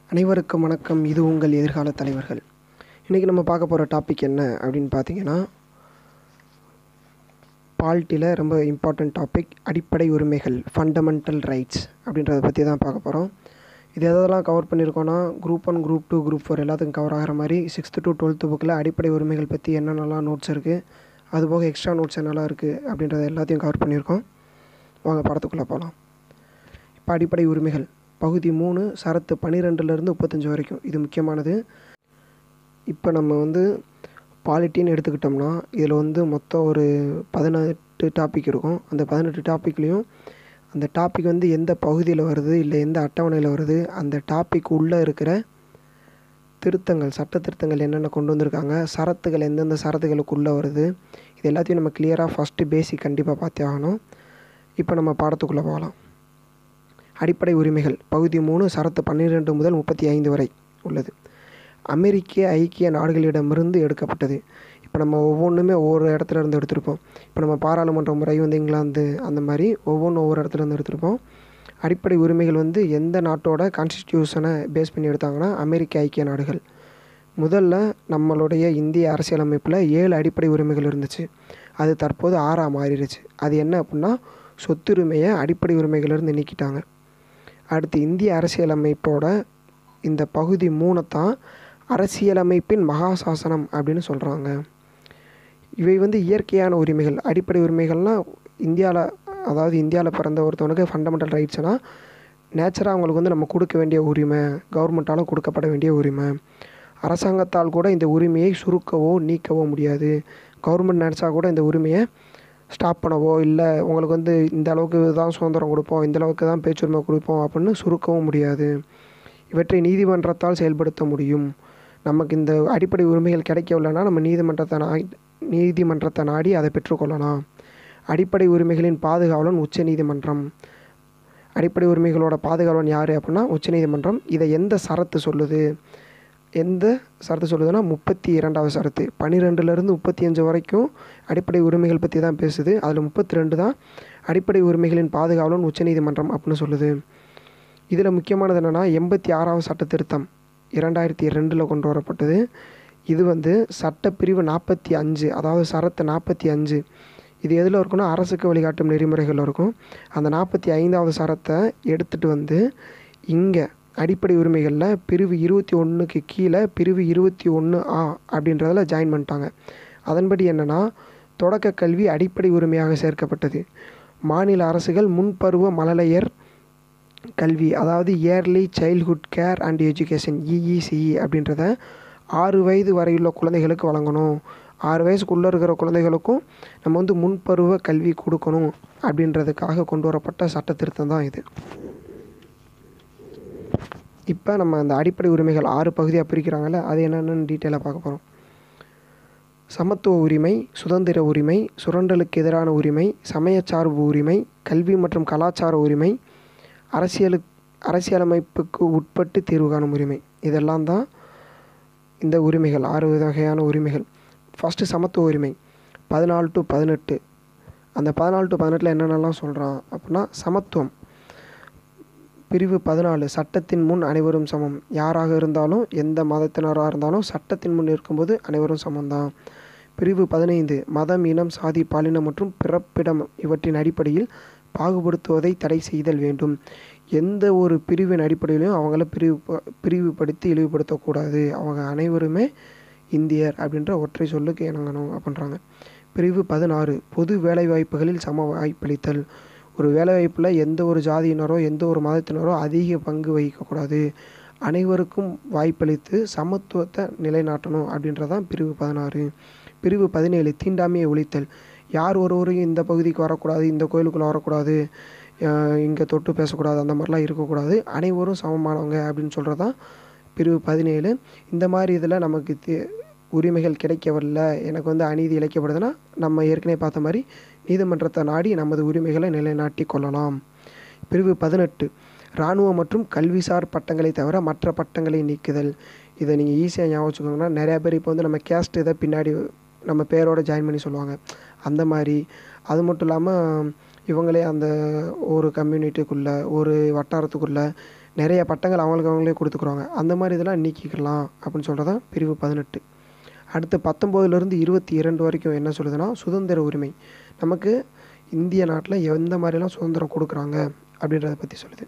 அனைவருக்கும் வணக்கம் இது உங்கள் எதிர்கால தலைவர்கள் இன்றைக்கி நம்ம பார்க்க போகிற டாபிக் என்ன அப்படின்னு பார்த்தீங்கன்னா பால்ட்டியில் ரொம்ப இம்பார்ட்டண்ட் டாபிக் அடிப்படை உரிமைகள் ஃபண்டமெண்டல் ரைட்ஸ் அப்படின்றத பற்றி தான் பார்க்க போகிறோம் இது எதெல்லாம் கவர் பண்ணியிருக்கோன்னா group one group two group four எல்லாத்துக்கும் கவர் ஆகிற மாதிரி சிக்ஸ்த்து டு டுவெல்த்து புக்கில் அடிப்படை உரிமைகள் பற்றி என்னென்னலாம் நோட்ஸ் இருக்குது அதுபோக எக்ஸ்ட்ரா நோட்ஸ் என்னெல்லாம் இருக்குது அப்படின்றத எல்லாத்தையும் கவர் பண்ணியிருக்கோம் வாங்க படத்துக்குள்ளே போகலாம் இப்போ அடிப்படை உரிமைகள் பகுதி மூணு சரத்து பன்னிரெண்டுலேருந்து முப்பத்தஞ்சு வரைக்கும் இது முக்கியமானது இப்போ நம்ம வந்து பாலிட்டின்னு எடுத்துக்கிட்டோம்னா இதில் வந்து மொத்தம் ஒரு பதினெட்டு டாபிக் இருக்கும் அந்த பதினெட்டு டாப்பிக்லேயும் அந்த டாபிக் வந்து எந்த பகுதியில் வருது இல்லை எந்த அட்டவணையில் வருது அந்த டாபிக் உள்ளே இருக்கிற திருத்தங்கள் சட்ட திருத்தங்கள் என்னென்ன கொண்டு வந்திருக்காங்க சரத்துகள் எந்தெந்த சரத்துகளுக்குள்ளே வருது இது எல்லாத்தையும் நம்ம கிளியராக ஃபஸ்ட்டு பேசிக் கண்டிப்பாக பார்த்தே ஆகணும் இப்போ நம்ம பாடத்துக்குள்ளே போகலாம் அடிப்படை உரிமைகள் பகுதி மூணு சரத்து பன்னிரெண்டு முதல் முப்பத்தி ஐந்து வரை உள்ளது அமெரிக்க ஐக்கிய நாடுகளிடமிருந்து எடுக்கப்பட்டது இப்போ நம்ம ஒவ்வொன்றுமே ஒவ்வொரு இடத்துல இருந்து எடுத்திருப்போம் இப்போ நம்ம பாராளுமன்ற முறை வந்து இங்கிலாந்து அந்த மாதிரி ஒவ்வொன்றும் ஒவ்வொரு இடத்துல இருந்து எடுத்திருப்போம் அடிப்படை உரிமைகள் வந்து எந்த நாட்டோட கான்ஸ்டிடியூஷனை பேஸ் பண்ணி எடுத்தாங்கன்னா அமெரிக்க ஐக்கிய நாடுகள் முதல்ல நம்மளுடைய இந்திய அரசியலமைப்பில் ஏழு அடிப்படை உரிமைகள் இருந்துச்சு அது தற்போது ஆறாக மாறிடுச்சு அது என்ன அப்படின்னா சொத்துரிமையை அடிப்படை உரிமைகளிலிருந்து நீக்கிட்டாங்க அடுத்து இந்திய அரசியலமைப்போட இந்த பகுதி மூணை தான் அரசியலமைப்பின் மகாசாசனம் அப்படின்னு சொல்கிறாங்க இவை வந்து இயற்கையான உரிமைகள் அடிப்படை உரிமைகள்னால் இந்தியாவில் அதாவது இந்தியாவில் பிறந்த ஒருத்தவனுக்கு ஃபண்டமெண்டல் ரைட்ஸ்னால் நேச்சராக அவங்களுக்கு வந்து நம்ம கொடுக்க வேண்டிய உரிமை கவர்மெண்ட்டால் கொடுக்கப்பட வேண்டிய உரிமை அரசாங்கத்தால் கூட இந்த உரிமையை சுருக்கவோ நீக்கவோ முடியாது கவர்மெண்ட் நினச்சா கூட இந்த உரிமையை ஸ்டாப் பண்ணவோ இல்லை உங்களுக்கு வந்து இந்த அளவுக்கு தான் சுதந்திரம் கொடுப்போம் இந்த அளவுக்கு தான் பேச்சுரிமை கொடுப்போம் அப்படின்னு சுருக்கவும் முடியாது இவற்றை நீதிமன்றத்தால் செயல்படுத்த முடியும் நமக்கு இந்த அடிப்படை உரிமைகள் கிடைக்கவில்லைன்னா நம்ம நீதிமன்றத்தை நாடி நீதிமன்றத்தை நாடி அதை பெற்றுக்கொள்ளலாம் அடிப்படை உரிமைகளின் பாதுகாவலன் உச்ச நீதிமன்றம் அடிப்படை உரிமைகளோட பாதுகாவலன் யார் அப்படின்னா உச்சநீதிமன்றம் இதை எந்த சரத்து சொல்லுது எந்த சரத்து சொல்லுதுன்னா முப்பத்தி இரண்டாவது சரத்து பன்னிரெண்டுலேருந்து முப்பத்தி அஞ்சு வரைக்கும் அடிப்படை உரிமைகள் பற்றி தான் பேசுது அதில் முப்பத்தி ரெண்டு தான் அடிப்படை உரிமைகளின் பாதுகாவலன் உச்சநீதிமன்றம் அப்படின்னு சொல்லுது இதில் முக்கியமானது என்னென்னா எண்பத்தி ஆறாவது சட்ட திருத்தம் இரண்டாயிரத்தி ரெண்டில் கொண்டு வரப்பட்டது இது வந்து சட்டப்பிரிவு நாற்பத்தி அஞ்சு அதாவது சரத்து நாற்பத்தி அஞ்சு இது எதில் இருக்குன்னா அரசுக்கு வழிகாட்டும் நெறிமுறைகள் இருக்கும் அந்த நாற்பத்தி ஐந்தாவது சரத்தை எடுத்துகிட்டு வந்து இங்கே அடிப்படை உரிமைகளில் பிரிவு இருபத்தி ஒன்றுக்கு கீழே பிரிவு இருபத்தி ஒன்று ஆ அப்படின்றதில் ஜாயின் பண்ணிட்டாங்க அதன்படி என்னென்னா தொடக்க கல்வி அடிப்படை உரிமையாக சேர்க்கப்பட்டது மாநில அரசுகள் முன்பருவ மழலையர் கல்வி அதாவது early childhood care and education ECCE அப்படின்றத ஆறு வயது வரையுள்ள குழந்தைகளுக்கு வழங்கணும் ஆறு வயசுக்குள்ளே இருக்கிற குழந்தைகளுக்கும் நம்ம வந்து முன்பருவ கல்வி கொடுக்கணும் அப்படின்றதுக்காக கொண்டு வரப்பட்ட சட்ட திருத்தம் தான் இது இப்போ நம்ம அந்த அடிப்படை உரிமைகள் ஆறு பகுதியாக பிரிக்கிறாங்கல்ல அது என்னென்னு டீட்டெயிலாக பார்க்க போகிறோம் சமத்துவ உரிமை சுதந்திர உரிமை சுரண்டலுக்கு எதிரான உரிமை சமயச்சார்பு உரிமை கல்வி மற்றும் கலாச்சார உரிமை அரசியலுக்கு அரசியலமைப்புக்கு உட்பட்டு தீர்வு காணும் உரிமை இதெல்லாம் தான் இந்த உரிமைகள் ஆறு வகையான உரிமைகள் ஃபஸ்ட்டு சமத்துவ உரிமை பதினாலு டு பதினெட்டு அந்த பதினாலு டு பதினெட்டில் என்னென்னலாம் சொல்கிறான் அப்படின்னா சமத்துவம் பிரிவு பதினாலு சட்டத்தின் முன் அனைவரும் சமம் யாராக இருந்தாலும் எந்த மதத்தினராக இருந்தாலும் சட்டத்தின் முன் இருக்கும்போது அனைவரும் சமம்தான் பிரிவு பதினைந்து மதம் இனம் சாதி பாலினம் மற்றும் பிறப்பிடம் இவற்றின் அடிப்படையில் பாகுபடுத்துவதை தடை செய்தல் வேண்டும் எந்த ஒரு பிரிவின் அடிப்படையிலையும் அவங்கள பிரிவு பிரிவுபடுத்தி இழிவுபடுத்தக்கூடாது அவங்க அனைவருமே இந்தியர் அப்படின்ற ஒற்றை சொல்லுக்கு இணங்கணும் அப்படின்றாங்க பிரிவு பதினாறு பொது வேலைவாய்ப்புகளில் சம வாய்ப்பளித்தல் ஒரு வேலைவாய்ப்பில் எந்த ஒரு ஜாதியினரோ எந்த ஒரு மதத்தினரோ அதிக பங்கு வகிக்கக்கூடாது அனைவருக்கும் வாய்ப்பளித்து சமத்துவத்தை நிலைநாட்டணும் அப்படின்றதான் பிரிவு பதினாறு பிரிவு பதினேழு தீண்டாமையை ஒழித்தல் யார் ஒருவரும் இந்த பகுதிக்கு வரக்கூடாது இந்த கோயிலுக்குள்ளே வரக்கூடாது இங்கே தொட்டு பேசக்கூடாது அந்த மாதிரிலாம் இருக்கக்கூடாது அனைவரும் சமமானவங்க அப்படின்னு சொல்கிறது தான் பிரிவு பதினேழு இந்த மாதிரி இதில் நமக்கு தே உரிமைகள் கிடைக்கவில்லை எனக்கு வந்து அநீதி இழைக்கப்படுதுன்னா நம்ம ஏற்கனவே பார்த்த மாதிரி நீதிமன்றத்தை நாடி நமது உரிமைகளை நிலைநாட்டி கொள்ளலாம் பிரிவு பதினெட்டு இராணுவ மற்றும் கல்விசார் பட்டங்களை தவிர மற்ற பட்டங்களை நீக்குதல் இதை நீங்கள் ஈஸியாக ஞாபகம் வச்சுக்கோங்கன்னா நிறையா பேர் இப்போ வந்து நம்ம கேஸ்ட் இதை பின்னாடி நம்ம பேரோட ஜாயின் பண்ணி சொல்லுவாங்க அந்த மாதிரி அது மட்டும் இல்லாமல் இவங்களே அந்த ஒரு கம்யூனிட்டிக்குள்ளே ஒரு வட்டாரத்துக்குள்ளே நிறைய பட்டங்கள் அவங்களுக்கு அவங்களே கொடுத்துக்குறாங்க அந்த மாதிரி இதெல்லாம் நீக்கிக்கலாம் அப்படின்னு சொல்கிறது தான் பிரிவு பதினெட்டு அடுத்து பத்தொம்போதுலேருந்து இருபத்தி இரண்டு வரைக்கும் என்ன சொல்லுதுன்னா சுதந்திர உரிமை நமக்கு இந்திய நாட்டில் எந்த மாதிரிலாம் சுதந்திரம் கொடுக்குறாங்க அப்படின்றத பற்றி சொல்லுது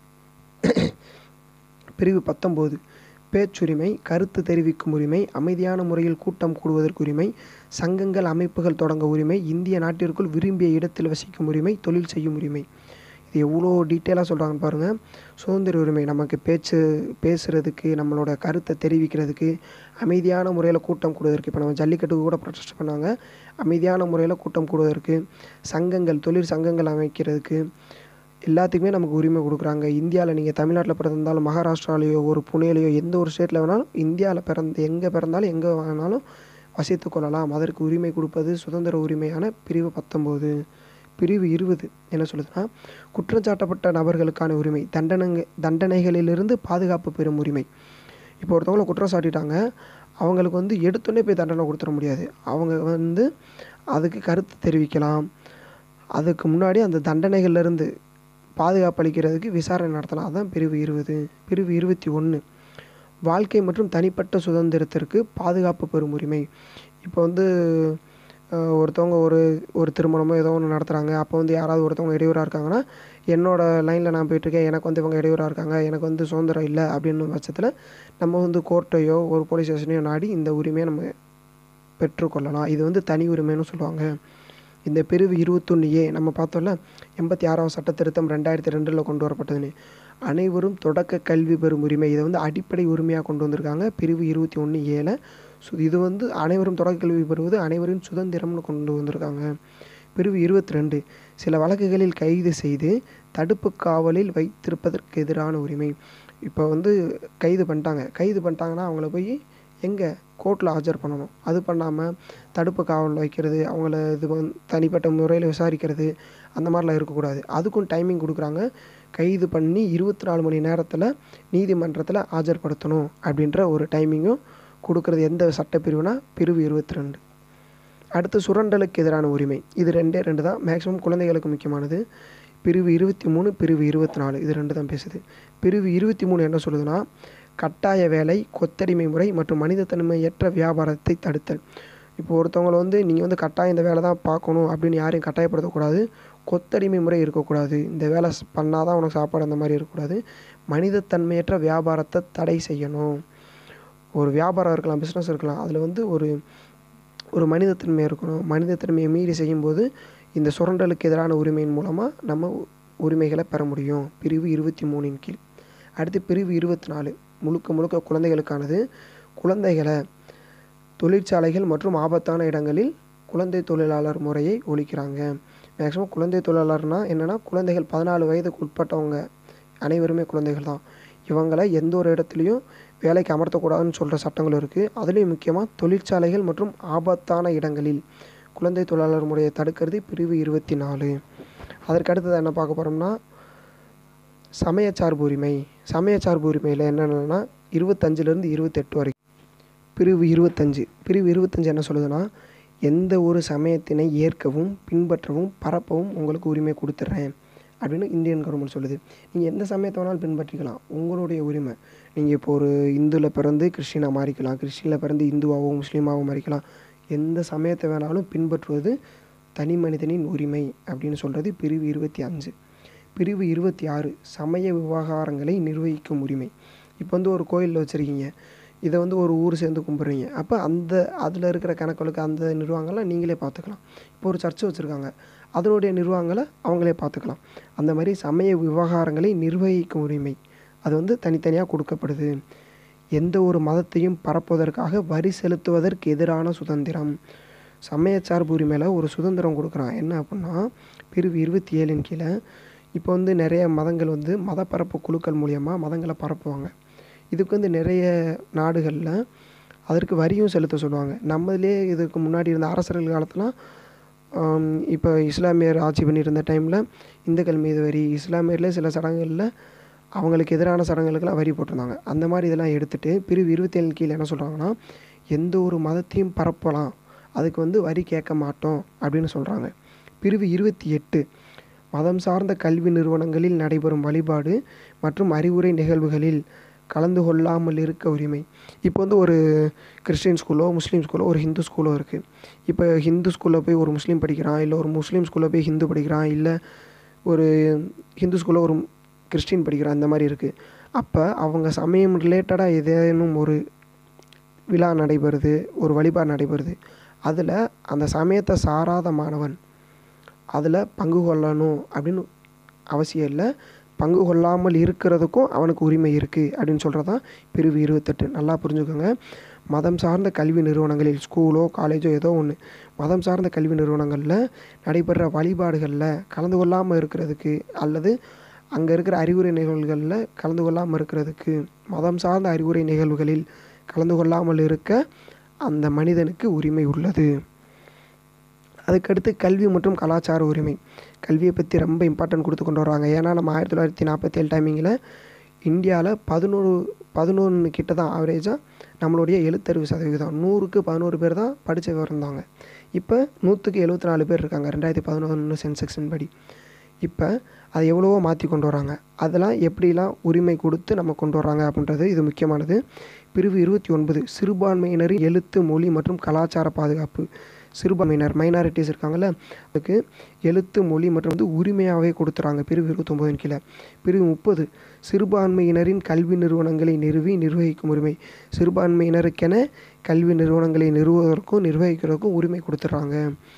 பிரிவு பத்தொம்போது பேச்சுரிமை கருத்து தெரிவிக்கும் உரிமை அமைதியான முறையில் கூட்டம் கூடுவதற்கு உரிமை சங்கங்கள் அமைப்புகள் தொடங்க உரிமை இந்திய நாட்டிற்குள் விரும்பிய இடத்தில் வசிக்கும் உரிமை தொழில் செய்யும் உரிமை இது எவ்வளோ டீட்டெயிலாக சொல்கிறாங்கன்னு பாருங்கள் சுதந்திர உரிமை நமக்கு பேச்சு பேசுகிறதுக்கு நம்மளோட கருத்தை தெரிவிக்கிறதுக்கு அமைதியான முறையில் கூட்டம் கூடுவதற்கு இப்போ நம்ம ஜல்லிக்கட்டுக்கு கூட ப்ரொடெஸ்ட் பண்ணாங்க அமைதியான முறையில் கூட்டம் கூடுவதற்கு சங்கங்கள் தொழிற் சங்கங்கள் அமைக்கிறதுக்கு எல்லாத்துக்குமே நமக்கு உரிமை கொடுக்குறாங்க இந்தியாவில் நீங்கள் தமிழ்நாட்டில் பிறந்திருந்தாலும் மகாராஷ்டிராலேயோ ஒரு புனேலையோ எந்த ஒரு ஸ்டேட்டில் வேணாலும் இந்தியாவில் பிறந்த எங்கே பிறந்தாலும் எங்கே வேணாலும் வசித்து கொள்ளலாம் அதற்கு உரிமை கொடுப்பது சுதந்திர உரிமையான பிரிவு பத்தொம்போது பிரிவு இருபது என்ன சொல்லுதுன்னா குற்றஞ்சாட்டப்பட்ட நபர்களுக்கான உரிமை தண்டனைங்க தண்டனைகளிலிருந்து பாதுகாப்பு பெறும் உரிமை இப்போ ஒருத்தவங்களை குற்றம் சாட்டிட்டாங்க அவங்களுக்கு வந்து எடுத்தோடனே போய் தண்டனை கொடுத்துட முடியாது அவங்க வந்து அதுக்கு கருத்து தெரிவிக்கலாம் அதுக்கு முன்னாடி அந்த தண்டனைகள்லேருந்து பாதுகாப்பு அளிக்கிறதுக்கு விசாரணை நடத்தலாம் அதுதான் பிரிவு இருபது பிரிவு இருபத்தி ஒன்று வாழ்க்கை மற்றும் தனிப்பட்ட சுதந்திரத்திற்கு பாதுகாப்பு பெறும் உரிமை இப்போ வந்து அஹ், ஒருத்தவங்க ஒரு ஒரு திருமணமோ ஏதோ ஒன்று நடத்துகிறாங்க அப்போ வந்து யாராவது ஒருத்தவங்க இடையூறாக இருக்காங்கன்னா என்னோட லைனில் நான் போயிட்டுருக்கேன் எனக்கு வந்து இவங்க இடையூறாக இருக்காங்க எனக்கு வந்து சுதந்திரம் இல்லை அப்படின்னு பட்சத்தில் நம்ம வந்து கோர்ட்டையோ ஒரு போலீஸ் ஸ்டேஷனையோ நாடி இந்த உரிமையை நம்ம பெற்றுக்கொள்ளலாம் இது வந்து தனி உரிமைன்னு சொல்லுவாங்க இந்த பிரிவு இருபத்தொன்று ஏ நம்ம பார்த்தோம்ல எண்பத்தி ஆறாவது சட்ட திருத்தம் ரெண்டாயிரத்தி ரெண்டில் கொண்டு வரப்பட்டதுன்னு அனைவரும் தொடக்க கல்வி பெறும் உரிமை இதை வந்து அடிப்படை உரிமையாக கொண்டு வந்திருக்காங்க பிரிவு இருபத்தி ஒன்று ஏல சு இது வந்து அனைவரும் தொடக்க கல்வி பெறுவது அனைவரின் சுதந்திரம்னு கொண்டு வந்திருக்காங்க பிரிவு இருபத்தி ரெண்டு சில வழக்குகளில் கைது செய்து தடுப்பு காவலில் வைத்திருப்பதற்கு எதிரான உரிமை இப்போ வந்து கைது பண்ணிட்டாங்க கைது பண்ணிட்டாங்கன்னா அவங்கள போய் எங்கே கோர்ட்டில் ஆஜர் பண்ணணும் அது பண்ணாமல் தடுப்பு காவல் வைக்கிறது அவங்கள இது வந்து தனிப்பட்ட முறையில் விசாரிக்கிறது அந்த மாதிரிலாம் இருக்கக்கூடாது அதுக்கும் டைமிங் கொடுக்குறாங்க கைது பண்ணி இருபத்தி நாலு மணி நேரத்தில் நீதிமன்றத்தில் ஆஜர்படுத்தணும் அப்படின்ற ஒரு டைமிங்கும் கொடுக்குறது எந்த சட்டப்பிரிவுனா பிரிவு இருபத்தி ரெண்டு அடுத்து சுரண்டலுக்கு எதிரான உரிமை இது ரெண்டே ரெண்டு தான் மேக்ஸிமம் குழந்தைகளுக்கு முக்கியமானது பிரிவு இருபத்தி மூணு பிரிவு இருபத்தி நாலு இது ரெண்டு தான் பேசுது பிரிவு இருபத்தி மூணு என்ன சொல்லுதுன்னா கட்டாய வேலை கொத்தடிமை முறை மற்றும் மனிதத்தன்மையற்ற வியாபாரத்தை தடுத்தல் இப்போ ஒருத்தவங்களை வந்து நீங்கள் வந்து கட்டாயம் இந்த வேலை தான் பார்க்கணும் அப்படின்னு யாரையும் கட்டாயப்படுத்தக்கூடாது கொத்தடிமை முறை இருக்கக்கூடாது இந்த வேலை ஸ்- பண்ணாதான் உனக்கு சாப்பாடு அந்த மாதிரி இருக்கக்கூடாது மனிதத்தன்மையற்ற வியாபாரத்தை தடை செய்யணும் ஒரு வியாபாரம் இருக்கலாம் பிஸ்னஸ் இருக்கலாம் அதில் வந்து ஒரு ஒரு மனிதத்தன்மை இருக்கணும் மனிதத்தன்மையை மீறி செய்யும்போது இந்த சுரண்டலுக்கு எதிரான உரிமையின் மூலமாக நம்ம உ- உரிமைகளை பெற முடியும் பிரிவு இருபத்தி மூணின் கீழ் அடுத்து பிரிவு இருபத்தி நாலு முழுக்க முழுக்க குழந்தைகளுக்கானது குழந்தைகளை தொழிற்சாலைகள் மற்றும் ஆபத்தான இடங்களில் குழந்தை தொழிலாளர் முறையை ஒழிக்கிறாங்க மேக்ஸிமம் குழந்தை தொழிலாளர்னால் என்னென்னா குழந்தைகள் பதினாலு வயதுக்கு உட்பட்டவங்க அனைவருமே குழந்தைகள் தான் இவங்களை எந்த ஒரு இடத்துலையும் வேலைக்கு அமர்த்தக்கூடாதுன்னு சொல்கிற சட்டங்கள் இருக்குது அதுலேயும் முக்கியமாக தொழிற்சாலைகள் மற்றும் ஆபத்தான இடங்களில் குழந்தை தொழிலாளர் முறையை தடுக்கிறது பிரிவு இருபத்தி நாலு அதற்கு அடுத்தது என்ன பார்க்க போகிறோம்னா சமயச்சார்பு உரிமை சமயச்சார்பு உரிமையில் என்னென்னா இருபத்தஞ்சிலேருந்து இருபத்தெட்டு வரைக்கும் பிரிவு இருபத்தஞ்சு பிரிவு இருபத்தஞ்சு என்ன சொல்லுதுன்னா எந்த ஒரு சமயத்தினை ஏற்கவும் பின்பற்றவும் பரப்பவும் உங்களுக்கு உரிமை கொடுத்துட்றேன் அப்படின்னு இந்தியன் கவர்மெண்ட் சொல்லுது நீங்கள் எந்த சமயத்தை வேணாலும் பின்பற்றிக்கலாம் உங்களுடைய உரிமை நீங்கள் இப்போ ஒரு இந்துவில் பிறந்து கிறிஸ்டினாக மாறிக்கலாம் கிறிஸ்டினில் பிறந்து இந்துவாகவும் முஸ்லீமாகவும் மாறிக்கலாம் எந்த சமயத்தை வேணாலும் பின்பற்றுவது தனி மனிதனின் உரிமை அப்படின்னு சொல்கிறது பிரிவு இருபத்தி அஞ்சு பிரிவு இருபத்தி ஆறு சமய விவகாரங்களை நிர்வகிக்கும் உரிமை இப்போ வந்து ஒரு கோயிலில் வச்சுருக்கீங்க இதை வந்து ஒரு ஊர் சேர்ந்து கும்பிட்றீங்க அப்போ அந்த அதில் இருக்கிற கணக்குகளுக்கு அந்த நிர்வாகங்களை நீங்களே பார்த்துக்கலாம் இப்போ ஒரு சர்ச்சு வச்சுருக்காங்க அதனுடைய நிர்வாகங்களை அவங்களே பார்த்துக்கலாம் அந்த மாதிரி சமய விவகாரங்களை நிர்வகிக்கும் உரிமை அது வந்து தனித்தனியாக கொடுக்கப்படுது எந்த ஒரு மதத்தையும் பரப்புவதற்காக வரி செலுத்துவதற்கு எதிரான சுதந்திரம் சமயச்சார்பு உரிமையில் ஒரு சுதந்திரம் கொடுக்குறான் என்ன அப்படின்னா பிரிவு இருபத்தி ஏழின் கீழே இப்போ வந்து நிறைய மதங்கள் வந்து மத பரப்பு குழுக்கள் மூலியமாக மதங்களை பரப்புவாங்க இதுக்கு வந்து நிறைய நாடுகளில் அதற்கு வரியும் செலுத்த சொல்லுவாங்க நம்மதிலே இதுக்கு முன்னாடி இருந்த அரசர்கள் காலத்துலாம் ஆம், இப்போ இஸ்லாமியர் ஆட்சி பண்ணியிருந்த டைமில் இந்துக்கள் மீது வரி இஸ்லாமியர்லேயே சில சடங்குகளில் அவங்களுக்கு எதிரான சடங்குகளுக்கெல்லாம் வரி போட்டிருந்தாங்க அந்த மாதிரி இதெல்லாம் எடுத்துட்டு பிரிவு இருபத்தேழு கீழே என்ன சொல்கிறாங்கன்னா எந்த ஒரு மதத்தையும் பரப்பலாம் அதுக்கு வந்து வரி கேட்க மாட்டோம் அப்படின்னு சொல்கிறாங்க பிரிவு இருபத்தி எட்டு மதம் சார்ந்த கல்வி நிறுவனங்களில் நடைபெறும் வழிபாடு மற்றும் அறிவுரை நிகழ்வுகளில் கலந்து கொள்ளாமல் இருக்க உரிமை இப்போ வந்து ஒரு கிறிஸ்டின் ஸ்கூலோ முஸ்லீம் ஸ்கூலோ ஒரு ஹிந்து ஸ்கூலோ இருக்குது இப்போ ஹிந்து ஸ்கூலில் போய் ஒரு முஸ்லீம் படிக்கிறான் இல்லை ஒரு முஸ்லீம் ஸ்கூலில் போய் ஹிந்து படிக்கிறான் இல்லை ஒரு ஹிந்து ஸ்கூலில் ஒரு கிறிஸ்டின் படிக்கிறான் இந்த மாதிரி இருக்குது அப்போ அவங்க சமயம் ரிலேட்டடாக ஏதேனும் ஒரு விழா நடைபெறுது ஒரு வழிபாடு நடைபெறுது அதில் அந்த சமயத்தை சாராத மாணவன் அதில் பங்கு கொள்ளணும் அப்படின்னு அவசியம் இல்லை பங்கு கொள்ளாமல் இருக்கிறதுக்கும் அவனுக்கு உரிமை இருக்குது அப்படின்னு சொல்கிறது தான் பிரிவு இருபத்தெட்டு நல்லா புரிஞ்சுக்கோங்க மதம் சார்ந்த கல்வி நிறுவனங்களில் ஸ்கூலோ காலேஜோ ஏதோ ஒன்று மதம் சார்ந்த கல்வி நிறுவனங்களில் நடைபெற வழிபாடுகளில் கலந்து கொள்ளாமல் இருக்கிறதுக்கு அல்லது அங்கே இருக்கிற அறிவுரை நிகழ்வுகளில் கலந்து கொள்ளாமல் இருக்கிறதுக்கு மதம் சார்ந்த அறிவுரை நிகழ்வுகளில் கலந்து கொள்ளாமல் இருக்க அந்த மனிதனுக்கு உரிமை உள்ளது அதுக்கடுத்து கல்வி மற்றும் கலாச்சார உரிமை கல்வியை பற்றி ரொம்ப இம்பார்ட்டன்ட் கொடுத்து கொண்டு வராங்க ஏன்னா நம்ம ஆயிரத்தி தொள்ளாயிரத்தி நாற்பத்தி ஏழு டைமிங்கில் இந்தியாவில் பதினோரு பதினொன்று கிட்ட தான் ஆவரேஜாக நம்மளுடைய எழுத்தறிவு சதவீதம் நூறுக்கு பதினோரு பேர் தான் படித்த இருந்தாங்க இப்போ நூற்றுக்கு எழுபத்தி நாலு பேர் இருக்காங்க ரெண்டாயிரத்தி பதினொன்று சென்செக்ஷன் படி இப்போ அதை எவ்வளவோ மாற்றி கொண்டு வராங்க அதெல்லாம் எப்படிலாம் உரிமை கொடுத்து நம்ம கொண்டு வராங்க அப்படின்றது இது முக்கியமானது பிரிவு இருபத்தி ஒன்பது சிறுபான்மையினரின் எழுத்து மொழி மற்றும் கலாச்சார பாதுகாப்பு சிறுபான்மையினர் மைனாரிட்டிஸ் இருக்காங்கல்ல அதுக்கு எழுத்து மொழி மற்றும் வந்து உரிமையாகவே கொடுத்துறாங்க பிரிவு இருபத்தொம்போதின் கீழே பிரிவு முப்பது சிறுபான்மையினரின் கல்வி நிறுவனங்களை நிறுவி நிர்வகிக்கும் உரிமை சிறுபான்மையினருக்கென கல்வி நிறுவனங்களை நிறுவுவதற்கும் நிர்வகிக்கிறதுக்கும் உரிமை கொடுத்துட்றாங்க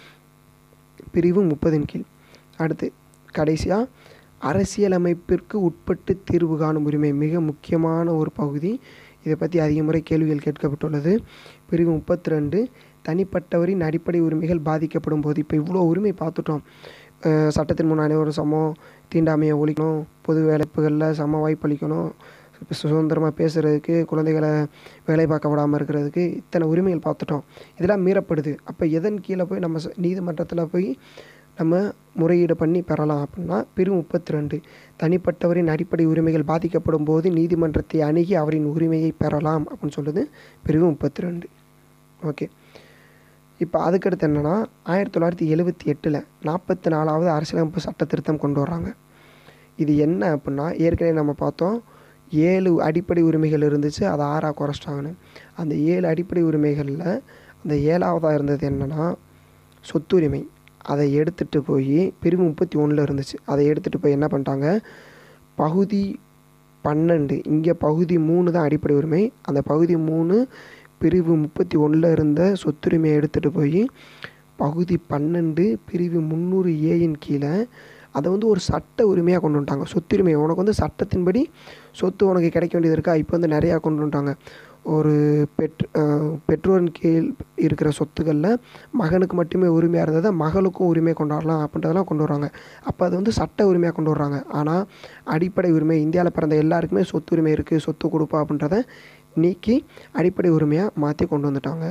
பிரிவு முப்பதின் கீழ் அடுத்து கடைசியாக அரசியலமைப்பிற்கு உட்பட்டு தீர்வு காணும் உரிமை மிக முக்கியமான ஒரு பகுதி இதை பற்றி அதிக முறை கேள்விகள் கேட்கப்பட்டுள்ளது பிரிவு முப்பத்தி ரெண்டு தனிப்பட்டவரின் அடிப்படை உரிமைகள் பாதிக்கப்படும் போது இப்போ இவ்வளோ உரிமை பார்த்துட்டோம் அஹ் சட்டத்தின் முன் அனைவரும் சமம் தீண்டாமையை ஒழிக்கணும் பொது வேலைப்புகளில் சம வாய்ப்பு அளிக்கணும் இப்போ சுதந்திரமாக பேசுகிறதுக்கு குழந்தைகளை வேலை பார்க்க விடாமல் இருக்கிறதுக்கு இத்தனை உரிமைகள் பார்த்துட்டோம் இதெல்லாம் மீறப்படுது அப்போ எதன் கீழே போய் நம்ம ச- நீதிமன்றத்தில் போய் நம்ம முறையீடு பண்ணி பெறலாம் அப்படின்னா பிரிவு முப்பத்தி ரெண்டு தனிப்பட்டவரின் அடிப்படை உரிமைகள் பாதிக்கப்படும் போது நீதிமன்றத்தை அணுகி அவரின் உரிமையை பெறலாம் அப்படின்னு சொல்லுது பிரிவு முப்பத்தி ரெண்டு ஓகே இப்போ அதுக்கடுத்து என்னென்னா ஆயிரத்தி தொள்ளாயிரத்தி எழுபத்தி எட்டில் நாற்பத்தி நாலாவது அரசியலமைப்பு சட்ட திருத்தம் கொண்டு வர்றாங்க இது என்ன அப்படின்னா ஏற்கனவே நம்ம பார்த்தோம் ஏழு அடிப்படை உரிமைகள் இருந்துச்சு அதை ஆறாக குறைச்சிட்டாங்கன்னு அந்த ஏழு அடிப்படை உரிமைகளில் அந்த ஏழாவதாக இருந்தது என்னென்னா சொத்துரிமை அதை எடுத்துகிட்டு போய் பிரிவு முப்பத்தி ஒன்றில் இருந்துச்சு அதை எடுத்துகிட்டு போய் என்ன பண்ணிட்டாங்க பகுதி பன்னெண்டு இங்கே பகுதி மூணு தான் அடிப்படை உரிமை அந்த பகுதி மூணு பிரிவு முப்பத்தி ஒன்றில் இருந்த சொத்துரிமையை எடுத்துகிட்டு போய் பகுதி பன்னெண்டு பிரிவு முந்நூறு ஏயின் கீழே அதை வந்து ஒரு சட்ட உரிமையாக கொண்டு வந்துட்டாங்க சொத்துரிமை உனக்கு வந்து சட்டத்தின்படி சொத்து உனக்கு கிடைக்க வேண்டியது இருக்கா இப்போ வந்து நிறையா கொண்டு வந்துட்டாங்க ஒரு பெற் அஹ் பெற்றோரின் கீழ் இருக்கிற சொத்துக்களில் மகனுக்கு மட்டுமே உரிமையாக இருந்ததை மகளுக்கும் உரிமை கொண்டாடலாம் அப்படின்றதெல்லாம் கொண்டு வராங்க அப்போ அது வந்து சட்ட உரிமையாக கொண்டு வர்றாங்க ஆனால் அடிப்படை உரிமை இந்தியாவில் பிறந்த எல்லாருக்குமே சொத்து உரிமை இருக்குது சொத்து கொடுப்பா அப்படின்றத நீக்கி அடிப்படை உரிமையாக மாற்றி கொண்டு வந்துட்டாங்க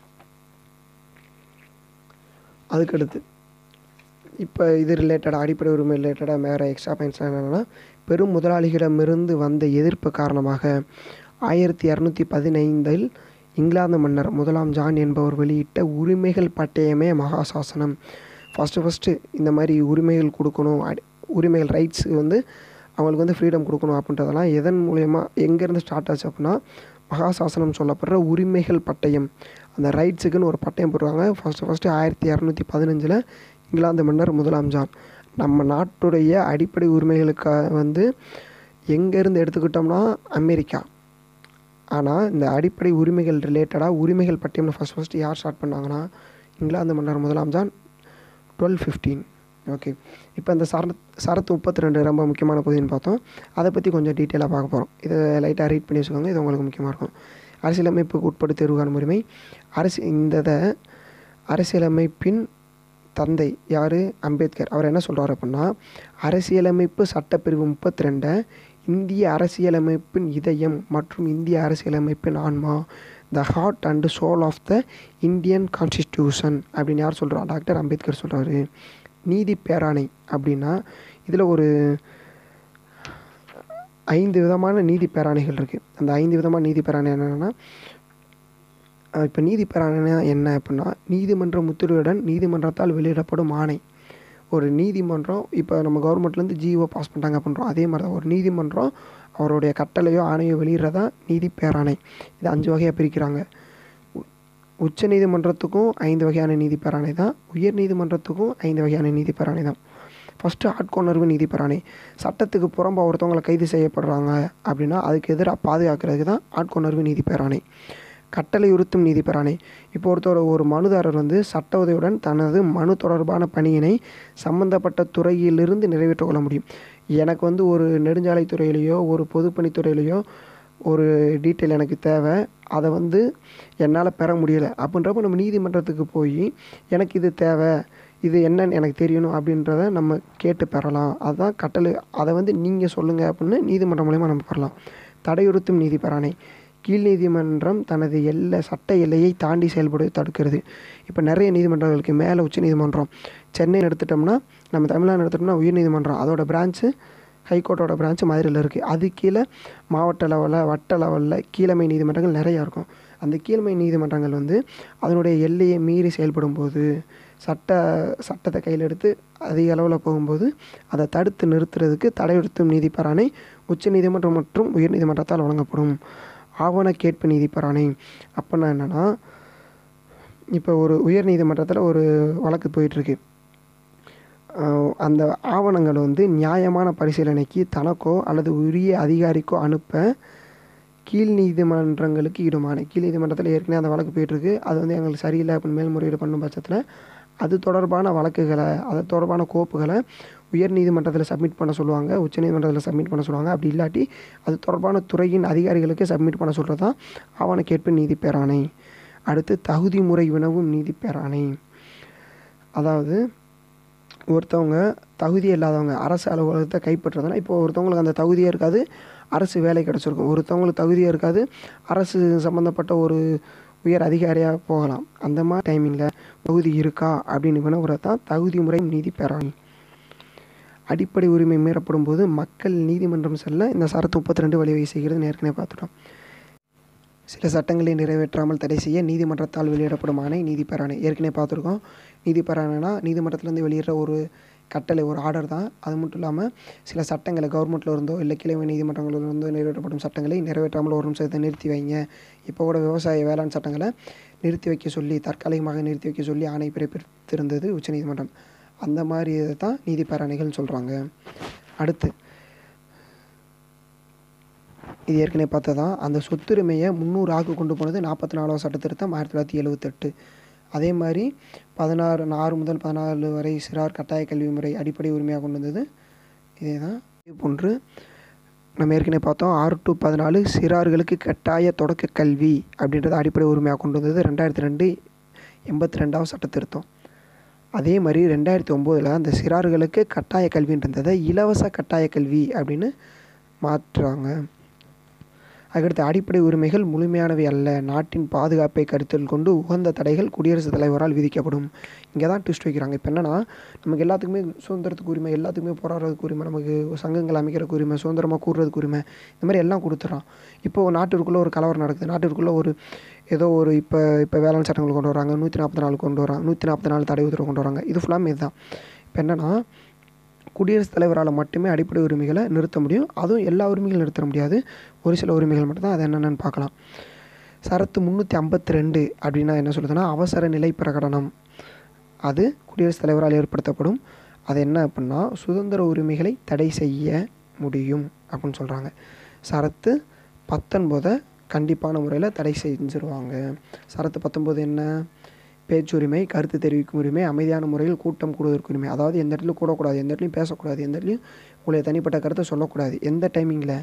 அதுக்கடுத்து இப்போ இது ரிலேட்டடாக அடிப்படை உரிமை ரிலேட்டடாக வேறு எக்ஸ்ட்ரா பாயிண்ட்ஸ் என்னென்னா பெரும் முதலாளிகளிடமிருந்து வந்த எதிர்ப்பு காரணமாக ஆயிரத்தி இரநூத்தி பதினைந்தில் இங்கிலாந்து மன்னர் முதலாம் ஜான் என்பவர் வெளியிட்ட உரிமைகள் பட்டயமே மகாசாசனம் ஃபஸ்ட்டு ஃபஸ்ட்டு இந்த மாதிரி உரிமைகள் கொடுக்கணும் அடி உரிமைகள் ரைட்ஸ் வந்து அவங்களுக்கு வந்து ஃப்ரீடம் கொடுக்கணும் அப்படின்றதெல்லாம் எதன் மூலயமா எங்கேருந்து ஸ்டார்ட் ஆச்சு அப்படின்னா மகாசாசனம் சொல்லப்படுற உரிமைகள் பட்டயம் அந்த ரைட்ஸுக்குன்னு ஒரு பட்டயம் போடுவாங்க ஃபஸ்ட்டு ஃபஸ்ட்டு ஆயிரத்தி இரநூத்தி பதினஞ்சில் இங்கிலாந்து மன்னர் முதலாம் ஜான் நம்ம நாட்டுடைய அடிப்படை உரிமைகளுக்கு வந்து எங்கேருந்து எடுத்துக்கிட்டோம்னா அமெரிக்கா ஆனால் இந்த அடிப்படை உரிமைகள் ரிலேட்டடாக உரிமைகள் பட்டியம்னு ஃபஸ்ட் ஃபஸ்ட்டு யார் ஸ்டார்ட் பண்ணாங்கன்னா இங்கிலாந்து மன்னர் முதலாம் ஜான் டுவெல் ஃபிஃப்டீன் ஓகே இப்போ இந்த சரத் சரத்து முப்பத்தி ரெண்டு ரொம்ப முக்கியமான பகுதின்னு பார்த்தோம் அதை பற்றி கொஞ்சம் டீட்டெயிலாக பார்க்க போகிறோம் இதை லைட்டாக ரீட் பண்ணி வச்சுக்கோங்க இது உங்களுக்கு முக்கியமாக இருக்கும் அரசியலமைப்புக்கு உட்பட்டு தேர்வுகான உரிமை அரசு இந்த இதை அரசியலமைப்பின் தந்தை யார் அம்பேத்கர் அவர் என்ன சொல்கிறார் அப்படின்னா அரசியலமைப்பு சட்டப்பிரிவு முப்பத்தி ரெண்டை இந்திய அரசியலமைப்பின் இதயம் மற்றும் இந்திய அரசியலமைப்பின் ஆன்மா the heart and soul of the Indian constitution அப்படின்னு யார் சொல்கிறா டாக்டர் அம்பேத்கர் சொல்கிறாரு நீதி பேராணை அப்படின்னா இதில் ஒரு ஐந்து விதமான நீதி பேராணைகள் இருக்குது அந்த ஐந்து விதமான நீதி பேராணை என்னென்னா இப்போ நீதி பேராணைனா என்ன அப்படின்னா நீதிமன்ற முத்திரையுடன் நீதிமன்றத்தால் வெளியிடப்படும் ஆணை ஒரு நீதிமன்றம் இப்போ நம்ம கவர்மெண்ட்லேருந்து ஜிஓ பாஸ் பண்ணிட்டாங்க அப்படின்றோம் அதே மாதிரி தான் ஒரு நீதிமன்றம் அவருடைய கட்டளையோ ஆணையோ வெளியிடுறதா நீதி பேராணை இது அஞ்சு வகையாக பிரிக்கிறாங்க உ- உச்ச நீதிமன்றத்துக்கும் ஐந்து வகையான நீதி பேராணை தான் உயர் நீதிமன்றத்துக்கும் ஐந்து வகையான நீதி பேராணை தான் ஃபஸ்ட்டு ஆட்கொணர்வு நீதி பேராணை சட்டத்துக்கு புறம்பா ஒருத்தவங்களை கைது செய்யப்படுறாங்க அப்படின்னா அதுக்கு எதிராக பாதுகாக்கிறதுக்கு தான் ஆட்கொணர்வு நீதி பேராணை கட்டளை உறுத்தும் நீதி பேராணை இப்போ ஒருத்தர் ஒரு மனுதாரர் வந்து சட்ட உதவியுடன் தனது மனு தொடர்பான பணியினை சம்பந்தப்பட்ட துறையிலிருந்து நிறைவேற்றிக் கொள்ள முடியும் எனக்கு வந்து ஒரு நெடுஞ்சாலைத்துறையிலையோ ஒரு பொதுப்பணித்துறையிலையோ ஒரு டீட்டெயில் எனக்கு தேவை அதை வந்து என்னால் பெற முடியலை அப்படின்றப்ப நம்ம நீதிமன்றத்துக்கு போய் எனக்கு இது தேவை இது என்னன்னு எனக்கு தெரியணும் அப்படின்றத நம்ம கேட்டு பெறலாம் அதுதான் கட்டளை அதை வந்து நீங்கள் சொல்லுங்கள் அப்படின்னு நீதிமன்றம் மூலயமா நம்ம பெறலாம் தடையுறுத்தும் நீதி பெறானை கீழ் நீதிமன்றம் தனது எல்லை சட்ட எல்லையை தாண்டி செயல்படுவதை தடுக்கிறது இப்போ நிறைய நீதிமன்றங்களுக்கு மேலே உச்ச நீதிமன்றம் சென்னையில் எடுத்துட்டோம்னா நம்ம தமிழ்நாடு எடுத்துட்டோம்னா உயர் நீதிமன்றம் அதோட பிரான்ச்சு ஹைகோர்ட்டோட பிரான்ச்சு மதுரையில் இருக்குது அது கீழே மாவட்ட லெவலில் வட்ட லெவலில் கீழமை நீதிமன்றங்கள் நிறையா இருக்கும் அந்த கீழமை நீதிமன்றங்கள் வந்து அதனுடைய எல்லையை மீறி செயல்படும் போது சட்ட சட்டத்தை கையில் எடுத்து அதிக அளவில் போகும்போது அதை தடுத்து நிறுத்துறதுக்கு தடையுறுத்தும் நீதிப்பராணை உச்ச நீதிமன்றம் மற்றும் உயர் நீதிமன்றத்தால் வழங்கப்படும் ஆவண கேட்பு நீதிப்பராணை அப்படின்னா என்னென்னா இப்போ ஒரு உயர் நீதிமன்றத்தில் ஒரு வழக்கு போயிட்டுருக்கு ஆஹ் அந்த ஆவணங்கள் வந்து நியாயமான பரிசீலனைக்கு தனக்கோ அல்லது உரிய அதிகாரிக்கோ அனுப்ப கீழ் நீதிமன்றங்களுக்கு இடுமானை கீழ் நீதிமன்றத்தில் ஏற்கனவே அந்த வழக்கு போயிட்டுருக்கு அது வந்து எங்களுக்கு சரியில்லை அப்படின்னு மேல்முறையீடு பண்ணும் பட்சத்தில் அது தொடர்பான வழக்குகளை அது தொடர்பான கோப்புகளை உயர் நீதிமன்றத்தில் சப்மிட் பண்ண சொல்லுவாங்க உச்ச நீதிமன்றத்தில் சப்மிட் பண்ண சொல்லுவாங்க அப்படி இல்லாட்டி அது தொடர்பான துறையின் அதிகாரிகளுக்கு சப்மிட் பண்ண சொல்கிறது தான் ஆவண கேட்பு நீதி பேராணை அடுத்து தகுதி முறை வினவும் நீதி பேராணை அதாவது ஒருத்தவங்க தகுதி இல்லாதவங்க அரசு அலுவலகத்தை கைப்பற்றுறதுனா இப்போ ஒருத்தவங்களுக்கு அந்த தகுதியே இருக்காது அரசு வேலை கிடச்சிருக்கும் ஒருத்தவங்களுக்கு தகுதியே இருக்காது அரசு சம்மந்தப்பட்ட ஒரு உயர் அதிகாரியாக போகலாம் அந்த மாதிரி டைமிங்கில் தகுதி இருக்கா அப்படின்னு வினவுறது தான் தகுதி முறை நீதி பேராணி அடிப்படை உரிமை மீறப்படும் போது மக்கள் நீதிமன்றம் செல்ல இந்த சரத்து முப்பத்தி ரெண்டு வழிவகை செய்கிறது ஏற்கனவே பார்த்துட்டோம் சில சட்டங்களை நிறைவேற்றாமல் தடை செய்ய நீதிமன்றத்தால் வெளியிடப்படும் ஆணை நீதி பேராணை ஏற்கனவே பார்த்துருக்கோம் நீதி பேராணைனா நீதிமன்றத்திலேருந்து வெளியிடுற ஒரு கட்டளை ஒரு ஆர்டர் தான் அது மட்டும் இல்லாமல் சில சட்டங்களை கவர்மெண்ட்டில் இருந்தோ இல்லை கிழமை நீதிமன்றங்களில் இருந்தோ நிறைவேற்றப்படும் சட்டங்களை நிறைவேற்றாமல் ஒரு நிமிஷத்தை நிறுத்தி வைங்க இப்போ கூட விவசாய வேளாண் சட்டங்களை நிறுத்தி வைக்க சொல்லி தற்காலிகமாக நிறுத்தி வைக்க சொல்லி ஆணை பிறப்பித்திருந்தது உச்சநீதிமன்றம் அந்த மாதிரி இதை தான் நீதி பேராணைகள்னு சொல்கிறாங்க அடுத்து இது ஏற்கனவே பார்த்ததான் அந்த சொத்துரிமையை முந்நூறு ஆக்கு கொண்டு போனது நாற்பத்தி நாலாவது சட்ட திருத்தம் ஆயிரத்தி தொள்ளாயிரத்தி எழுவத்தெட்டு அதே மாதிரி பதினாறு ஆறு முதல் பதினாலு வரை சிறார் கட்டாய கல்வி முறை அடிப்படை உரிமையாக கொண்டு வந்தது இதே தான் இதே போன்று நம்ம ஏற்கனவே பார்த்தோம் ஆறு டு பதினாலு சிறார்களுக்கு கட்டாய தொடக்க கல்வி அப்படின்றத அடிப்படை உரிமையாக கொண்டு வந்தது ரெண்டாயிரத்தி ரெண்டு எண்பத்தி ரெண்டாவது சட்ட திருத்தம் அதே மாதிரி ரெண்டாயிரத்தி ஒம்போதில் அந்த சிறார்களுக்கு கட்டாய கல்வின்றதை இலவச கட்டாய கல்வி அப்படின்னு மாற்றுறாங்க அதுக்கடுத்து அடிப்படை உரிமைகள் முழுமையானவை அல்ல நாட்டின் பாதுகாப்பை கருத்தில் கொண்டு உகந்த தடைகள் குடியரசுத் தலைவரால் விதிக்கப்படும் இங்கே தான் ட்விஸ்ட் வைக்கிறாங்க இப்போ என்னென்னா நமக்கு எல்லாத்துக்குமே சுதந்திரத்துக்கு உரிமை எல்லாத்துக்குமே போராடுறதுக்கு உரிமை நமக்கு சங்கங்கள் அமைக்கிறதுக்கு உரிமை சுதந்திரமாக கூடுறதுக்கு உரிமை இந்த மாதிரி எல்லாம் கொடுத்துட்றான் இப்போது நாட்டிற்குள்ளே ஒரு கலவரம் நடக்குது நாட்டிற்குள்ளே ஒரு ஏதோ ஒரு இப்போ இப்போ வேளாண் சட்டங்கள் கொண்டு வராங்க நூற்றி நாற்பத்தி நாலு கொண்டு வராங்க நூற்றி நாற்பத்தி நாலு தடை உத்தரவு கொண்டு வராங்க இது ஃபுல்லாமே இதுதான் இப்போ என்னென்னா குடியரசுத் தலைவரால் மட்டுமே அடிப்படை உரிமைகளை நிறுத்த முடியும் அதுவும் எல்லா உரிமைகளும் நிறுத்த முடியாது ஒரு சில உரிமைகள் மட்டும்தான் அது என்னென்னு பார்க்கலாம் சரத்து முந்நூற்றி ஐம்பத்தி ரெண்டு அப்படின்னா என்ன சொல்லுதுன்னா அவசர நிலை பிரகடனம் அது குடியரசுத் தலைவரால் ஏற்படுத்தப்படும் அது என்ன அப்படின்னா சுதந்திர உரிமைகளை தடை செய்ய முடியும் அப்படின்னு சொல்கிறாங்க சரத்து பத்தொன்பதை கண்டிப்பான முறையில் தடை செஞ்சுருவாங்க சரத்து பத்தொம்போது என்ன பேச்சுரிமை கருத்து தெரிவிக்கும் உரிமை அமைதியான முறையில் கூட்டம் கூடுவதற்கு உரிமை அதாவது எந்த இடத்துலையும் கூடக்கூடாது எந்த இடத்துலையும் பேசக்கூடாது எந்த இடத்துலையும் உங்களுடைய தனிப்பட்ட கருத்தை சொல்லக்கூடாது எந்த டைமிங்கில்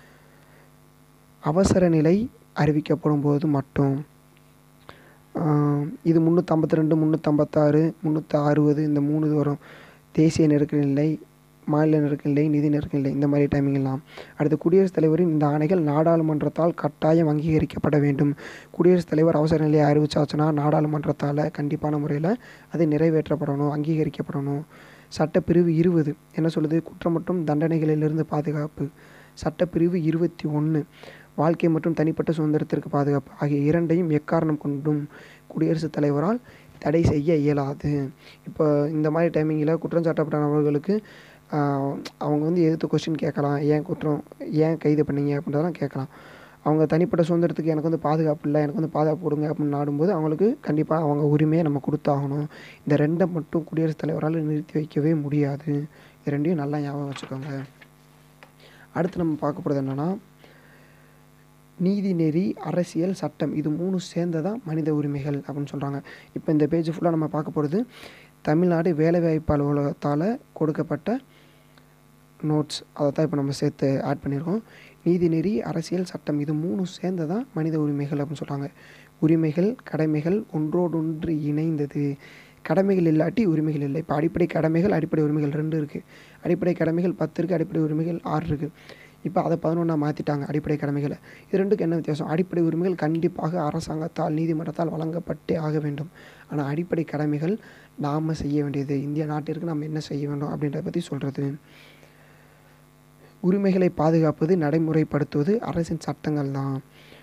அவசர நிலை அறிவிக்கப்படும் போது மட்டும் ஆஹ் இது முந்நூற்றம்பத்தி ரெண்டு முந்நூற்றம்பத்தாறு முந்நூற்றி அறுபது இந்த மூணு இது வரும் தேசிய நெருக்கடி நிலை மாநில நெருக்கடி நிலை நிதி நெருக்கடி நிலை இந்த மாதிரி டைமிங் எல்லாம் அடுத்து குடியரசுத் தலைவரின் இந்த ஆணைகள் நாடாளுமன்றத்தால் கட்டாயம் அங்கீகரிக்கப்பட வேண்டும் குடியரசுத் தலைவர் அவசர நிலையை அறிவிச்சாச்சுன்னா நாடாளுமன்றத்தால் கண்டிப்பான முறையில் அது நிறைவேற்றப்படணும் அங்கீகரிக்கப்படணும் சட்டப்பிரிவு இருபது என்ன சொல்லுது குற்றம் மற்றும் தண்டனைகளிலிருந்து பாதுகாப்பு சட்டப்பிரிவு இருபத்தி ஒன்று வாழ்க்கை மற்றும் தனிப்பட்ட சுதந்திரத்திற்கு பாதுகாப்பு ஆகிய இரண்டையும் எக்காரணம் கொண்டும் குடியரசுத் தலைவரால் தடை செய்ய இயலாது இப்போ இந்த மாதிரி டைமிங்கில் குற்றம் சாட்டப்பட்ட நபர்களுக்கு ஆஹ், அவங்க வந்து எதிர்த்து கொஸ்டின் கேட்கலாம் ஏன் குற்றம் ஏன் கைது பண்ணீங்க அப்படின்றதெல்லாம் கேட்கலாம் அவங்க தனிப்பட்ட சுதந்திரத்துக்கு எனக்கு வந்து பாதுகாப்பு இல்லை எனக்கு வந்து பாதுகாப்பு கொடுங்க அப்படின்னு நாடும்போது அவங்களுக்கு கண்டிப்பாக அவங்க உரிமையை நம்ம கொடுத்தாகணும் இந்த ரெண்டை மட்டும் குடியரசுத் தலைவரால் நிறுத்தி வைக்கவே முடியாது இது ரெண்டையும் நல்லா ஞாபகம் வச்சுக்கோங்க அடுத்து நம்ம பார்க்க போகிறது என்னென்னா நீதிநெறி அரசியல் சட்டம் இது மூணு சேர்ந்ததான் மனித உரிமைகள் அப்படின்னு சொல்கிறாங்க இப்போ இந்த பேஜ் ஃபுல்லாக நம்ம பார்க்க போகிறது தமிழ்நாடு வேலைவாய்ப்பு அலுவலகத்தால் கொடுக்கப்பட்ட நோட்ஸ் அதை தான் இப்போ நம்ம சேர்த்து ஆட் பண்ணியிருக்கோம் நீதிநெறி அரசியல் சட்டம் இது மூணு சேர்ந்ததான் மனித உரிமைகள் அப்படின்னு சொல்கிறாங்க உரிமைகள் கடமைகள் ஒன்றோடொன்று இணைந்தது கடமைகள் இல்லாட்டி உரிமைகள் இல்லை இப்போ அடிப்படை கடமைகள் அடிப்படை உரிமைகள் ரெண்டு இருக்குது அடிப்படை கடமைகள் பத்து இருக்குது அடிப்படை உரிமைகள் ஆறு இருக்குது இப்போ அதை பதினொன்றா மாற்றிட்டாங்க அடிப்படை கடமைகளை இது ரெண்டுக்கு என்ன வித்தியாசம் அடிப்படை உரிமைகள் கண்டிப்பாக அரசாங்கத்தால் நீதிமன்றத்தால் வழங்கப்பட்டே ஆக வேண்டும் ஆனால் அடிப்படை கடமைகள் நாம் செய்ய வேண்டியது இந்திய நாட்டிற்கு நாம் என்ன செய்ய வேண்டும் அப்படின்றத பற்றி சொல்கிறது உரிமைகளை பாதுகாப்பது நடைமுறைப்படுத்துவது அரசின் சட்டங்கள் தான்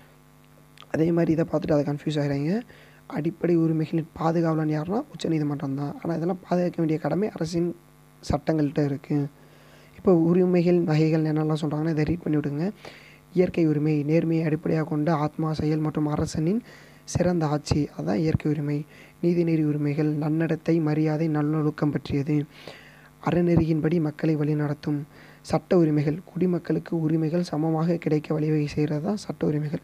அதே மாதிரி இதை பார்த்துட்டு அதை கன்ஃபியூஸ் ஆகிறாங்க அடிப்படை உரிமைகளின் பாதுகாவலன் யாருன்னா உச்சநீதிமன்றம் தான் ஆனால் இதெல்லாம் பாதுகாக்க வேண்டிய கடமை அரசின் சட்டங்கள்கிட்ட இருக்குது இப்போ உரிமைகள் வகைகள் என்னெல்லாம் சொல்கிறாங்கன்னா இதை ரீட் பண்ணி விடுங்க இயற்கை உரிமை நேர்மையை அடிப்படையாக கொண்ட ஆத்மா செயல் மற்றும் அரசனின் சிறந்த ஆட்சி அதுதான் இயற்கை உரிமை நீதிநெறி உரிமைகள் நன்னடத்தை மரியாதை நல்லொழுக்கம் பற்றியது அறநெறியின்படி மக்களை வழிநடத்தும் சட்ட உரிமைகள் குடிமக்களுக்கு உரிமைகள் சமமாக கிடைக்க வழிவகை செய்கிறது தான் சட்ட உரிமைகள்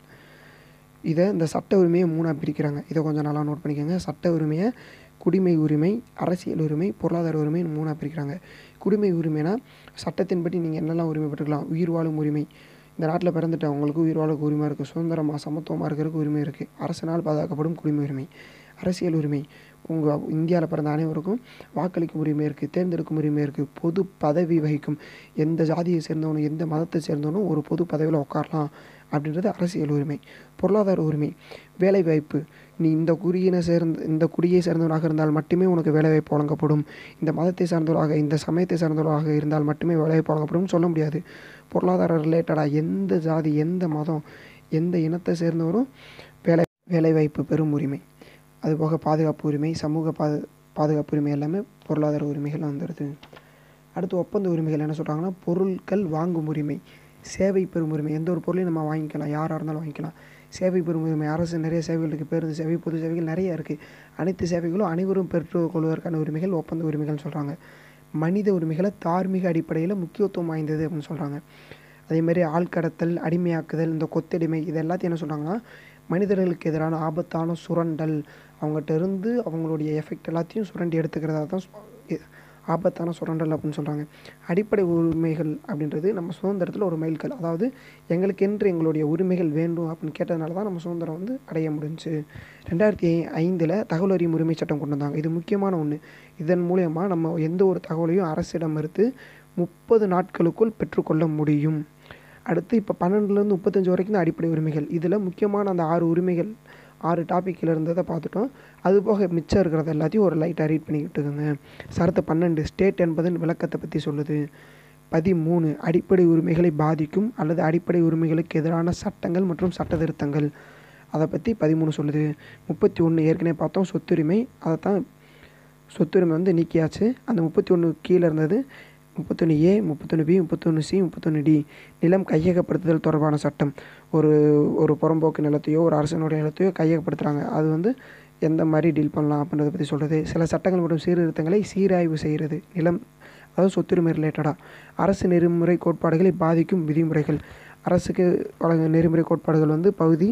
இதை இந்த சட்ட உரிமையை மூணாக பிரிக்கிறாங்க இதை கொஞ்சம் நல்லா நோட் பண்ணிக்கோங்க சட்ட உரிமையை குடிமை உரிமை அரசியல் உரிமை பொருளாதார உரிமை மூணாக பிரிக்கிறாங்க குடிமை உரிமைனா சட்டத்தின்படி நீங்கள் என்னெல்லாம் உரிமை பெற்றுக்கலாம் உயிர் வாழும் உரிமை இந்த நாட்டில் பிறந்துட்டவங்களுக்கு உயிர் வாழ உரிமை இருக்குது சுதந்திரமாக சமத்துவமாக இருக்கிறதுக்கு உரிமை இருக்குது அரசனால் பாதுகாக்கப்படும் குடிமை உரிமை அரசியல் உரிமை உங்கள் இந்தியாவில் பிறந்த அனைவருக்கும் வாக்களிக்கும் உரிமை இருக்குது தேர்ந்தெடுக்கும் உரிமை இருக்குது பொது பதவி வகிக்கும் எந்த ஜாதியை சேர்ந்தவனும் எந்த மதத்தை சேர்ந்தவனும் ஒரு பொது பதவியில் உட்காரலாம் அப்படின்றது அரசியல் உரிமை பொருளாதார உரிமை வேலைவாய்ப்பு நீ இந்த குறியினை சேர்ந்த இந்த குடியை சேர்ந்தவனாக இருந்தால் மட்டுமே உனக்கு வேலைவாய்ப்பு வழங்கப்படும் இந்த மதத்தை சார்ந்தவராக இந்த சமயத்தை சார்ந்தவராக இருந்தால் மட்டுமே வேலைவாய்ப்பு வழங்கப்படும் சொல்ல முடியாது பொருளாதார ரிலேட்டடாக எந்த ஜாதி எந்த மதம் எந்த இனத்தை சேர்ந்தவரும் வேலை வேலைவாய்ப்பு பெறும் உரிமை அதுபோக பாதுகாப்பு உரிமை சமூக பாது பாதுகாப்பு உரிமை எல்லாமே பொருளாதார உரிமைகள் வந்துடுது அடுத்து ஒப்பந்த உரிமைகள் என்ன சொல்கிறாங்கன்னா பொருட்கள் வாங்கும் உரிமை சேவை பெறும் உரிமை எந்த ஒரு பொருளையும் நம்ம வாங்கிக்கலாம் யாராக இருந்தாலும் வாங்கிக்கலாம் சேவை பெறும் உரிமை அரசு நிறைய சேவைகள் இருக்குது பேருந்து சேவை பொது சேவைகள் நிறைய இருக்குது அனைத்து சேவைகளும் அனைவரும் பெற்றுக்கொள்வதற்கான உரிமைகள் ஒப்பந்த உரிமைகள்னு சொல்கிறாங்க மனித உரிமைகளை தார்மீக அடிப்படையில் முக்கியத்துவம் வாய்ந்தது அப்படின்னு சொல்கிறாங்க அதே மாதிரி ஆள்கடத்தல் அடிமையாக்குதல் இந்த கொத்தடிமை இது எல்லாத்தையும் என்ன சொல்கிறாங்கன்னா மனிதர்களுக்கு எதிரான ஆபத்தான சுரண்டல் அவங்ககிட்ட இருந்து அவங்களுடைய எஃபெக்ட் எல்லாத்தையும் சுரண்டி எடுத்துக்கிறதா தான் சொ- இ- ஆபத்தான சுரண்டல் அப்படின்னு சொல்கிறாங்க அடிப்படை உரிமைகள் அப்படின்றது நம்ம சுதந்திரத்தில் ஒரு மைல்கல் அதாவது எங்களுக்கென்று எங்களுடைய உரிமைகள் வேண்டும் அப்படின்னு கேட்டதுனால தான் நம்ம சுதந்திரம் வந்து அடைய முடிஞ்சுச்சு ரெண்டாயிரத்தி ஐந்தில் தகவல் அறியும் உரிமை சட்டம் கொண்டு வந்தாங்க இது முக்கியமான ஒன்று இதன் மூலயமா நம்ம எந்த ஒரு தகவலையும் அரசிடம் மறுத்து முப்பது நாட்களுக்குள் பெற்றுக்கொள்ள முடியும் அடுத்து இப்போ பன்னெண்டுலேருந்து முப்பத்தஞ்சு வரைக்கும் தான் அடிப்படை உரிமைகள் இதில் முக்கியமான அந்த ஆறு உரிமைகள் ஆறு டாப்பிக்கில் இருந்ததை பார்த்துட்டோம் அது போக மிச்சம் இருக்கிறது எல்லாத்தையும் ஒரு லைட்டாக ரீட் பண்ணிக்கிட்டுருங்க சரத்து பன்னெண்டு ஸ்டேட் என்பதன் விளக்கத்தை பற்றி சொல்லுது பதிமூணு அடிப்படை உரிமைகளை பாதிக்கும் அல்லது அடிப்படை உரிமைகளுக்கு எதிரான சட்டங்கள் மற்றும் சட்ட திருத்தங்கள் அதை பற்றி பதிமூணு சொல்லுது முப்பத்தி ஒன்று ஏற்கனவே பார்த்தோம் சொத்துரிமை அதை தான் சொத்துரிமை வந்து நீக்கியாச்சு அந்த முப்பத்தி ஒன்று கீழே இருந்தது முப்பத்தொன்று ஏ முப்பத்தொன்று பி முப்பத்தொன்று சி முப்பத்தொன்று டி நிலம் கையகப்படுத்துதல் தொடர்பான சட்டம் ஒரு ஒரு புறம்போக்கு நிலத்தையோ ஒரு அரசனுடைய நிலத்தையோ கையகப்படுத்துகிறாங்க அது வந்து எந்த மாதிரி டீல் பண்ணலாம் அப்படின்றத பற்றி சொல்கிறது சில சட்டங்கள் மற்றும் சீர்திருத்தங்களை சீராய்வு செய்கிறது நிலம் அதாவது சொத்துரிமை ரிலேட்டடாக அரசு நெறிமுறை கோட்பாடுகளை பாதிக்கும் விதிமுறைகள் அரசுக்கு வழங்க நெறிமுறை கோட்பாடுகள் வந்து பகுதி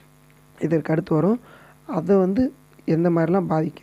இதற்கு அடுத்து வரும் அதை வந்து எந்த மாதிரிலாம் பாதிக்குது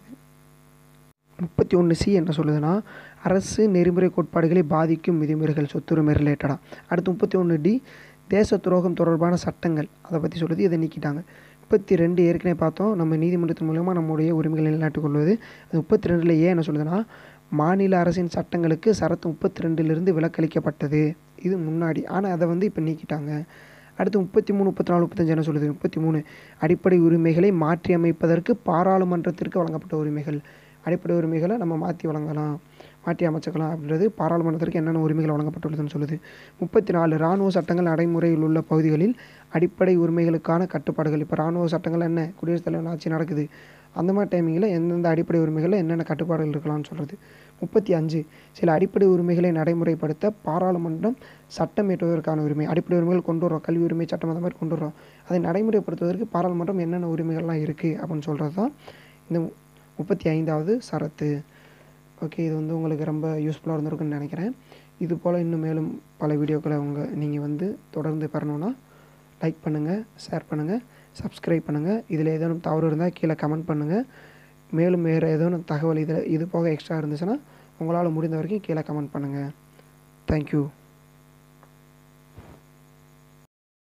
முப்பத்தி ஒன்று சி என்ன சொல்லுதுன்னா அரசு நெறிமுறை கோட்பாடுகளை பாதிக்கும் விதிமுறைகள் சொத்துரிமை ரிலேட்டடாக அடுத்து முப்பத்தி ஒன்று டி தேச துரோகம் தொடர்பான சட்டங்கள் அதை பற்றி சொல்லுது இதை நீக்கிட்டாங்க முப்பத்தி ரெண்டு ஏற்கனவே பார்த்தோம் நம்ம நீதிமன்றத்தின் மூலமாக நம்முடைய உரிமைகளை நிலைநாட்டிக் கொள்வது அது முப்பத்தி ரெண்டில் ஏன் என்ன சொல்லுதுன்னா மாநில அரசின் சட்டங்களுக்கு சரத்து முப்பத்தி ரெண்டிலிருந்து விலக்களிக்கப்பட்டது இது முன்னாடி ஆனால் அதை வந்து இப்போ நீக்கிட்டாங்க அடுத்து முப்பத்தி மூணு முப்பத்தி நாலு முப்பத்தஞ்சு என்ன சொல்லுது முப்பத்தி மூணு அடிப்படை உரிமைகளை மாற்றி அமைப்பதற்கு பாராளுமன்றத்திற்கு வழங்கப்பட்ட உரிமைகள் அடிப்படை உரிமைகளை நம்ம மாற்றி வழங்கலாம் மாற்றி அமைச்சுக்கலாம் அப்படின்றது பாராளுமன்றத்திற்கு என்னென்ன உரிமைகள் வழங்கப்பட்டுள்ளதுன்னு சொல்லுது முப்பத்தி நாலு இராணுவ சட்டங்கள் நடைமுறையில் உள்ள பகுதிகளில் அடிப்படை உரிமைகளுக்கான கட்டுப்பாடுகள் இப்போ இராணுவ சட்டங்கள் என்ன குடியரசுத் தலைவர் ஆட்சி நடக்குது அந்த மாதிரி டைமிங்கில் எந்தெந்த அடிப்படை உரிமைகளில் என்னென்ன கட்டுப்பாடுகள் இருக்கலாம்னு சொல்கிறது முப்பத்தி அஞ்சு சில அடிப்படை உரிமைகளை நடைமுறைப்படுத்த பாராளுமன்றம் சட்டம் இயற்றுவதற்கான உரிமை அடிப்படை உரிமைகள் கொண்டு வரோம் கல்வி உரிமை சட்டம் அந்த மாதிரி கொண்டு வரோம் அதை நடைமுறைப்படுத்துவதற்கு பாராளுமன்றம் என்னென்ன உரிமைகள்லாம் இருக்குது அப்படின்னு சொல்கிறது தான் இந்த முப்பத்தி ஐந்தாவது சரத்து ஓகே இது வந்து உங்களுக்கு ரொம்ப யூஸ்ஃபுல்லாக இருந்திருக்குன்னு நினைக்கிறேன் இது போல் இன்னும் மேலும் பல வீடியோக்களை உங்கள் நீங்கள் வந்து தொடர்ந்து பெறணுன்னா லைக் பண்ணுங்கள் ஷேர் பண்ணுங்கள் சப்ஸ்கிரைப் பண்ணுங்கள் இதில் ஏதேனும் தவறு இருந்தால் கீழே கமெண்ட் பண்ணுங்கள் மேலும் வேறு ஏதேனும் தகவல் இதில் இது போக எக்ஸ்ட்ரா இருந்துச்சுன்னா உங்களால் முடிந்த வரைக்கும் கீழே கமெண்ட் பண்ணுங்கள் தேங்க்யூ